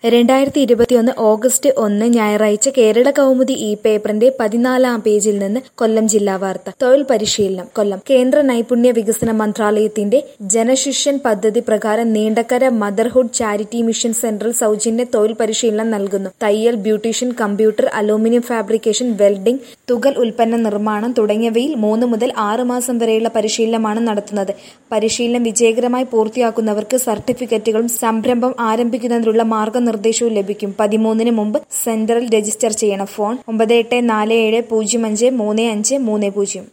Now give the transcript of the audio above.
രണ്ടായിരത്തി ഇരുപത്തിയൊന്ന് ഓഗസ്റ്റ് ഒന്ന് ഞായറാഴ്ച കേരള കൗമുദി ഈ പേപ്പറിന്റെ പതിനാലാം പേജിൽ നിന്ന് കൊല്ലം ജില്ലാ വാർത്ത തൊഴിൽ പരിശീലനം കൊല്ലം കേന്ദ്ര നൈപുണ്യ വികസന മന്ത്രാലയത്തിന്റെ ജനശിഷ്യൻ പദ്ധതി പ്രകാരം നീണ്ടക്കര മദർഹുഡ് ചാരിറ്റി മിഷൻ സെന്ററിൽ സൗജന്യ തൊഴിൽ പരിശീലനം നൽകുന്നു തയ്യൽ beautician computer aluminium fabrication welding തുകൽ ഉൽപ്പന്ന നിർമ്മാണം തുടങ്ങിയവയിൽ മൂന്ന് മുതൽ ആറ് മാസം വരെയുള്ള പരിശീലനമാണ് നടത്തുന്നത് പരിശീലനം വിജയകരമായി പൂർത്തിയാക്കുന്നവർക്ക് സർട്ടിഫിക്കറ്റുകളും സംരംഭം ആരംഭിക്കുന്നതിനുള്ള മാർഗനിർദ്ദേശവും ലഭിക്കും പതിമൂന്നിന് മുമ്പ് സെന്ററിൽ രജിസ്റ്റർ ചെയ്യണം ഫോൺ ഒമ്പത് എട്ട് നാല് ഏഴ് പൂജ്യം അഞ്ച് മൂന്ന് അഞ്ച് മൂന്ന് പൂജ്യം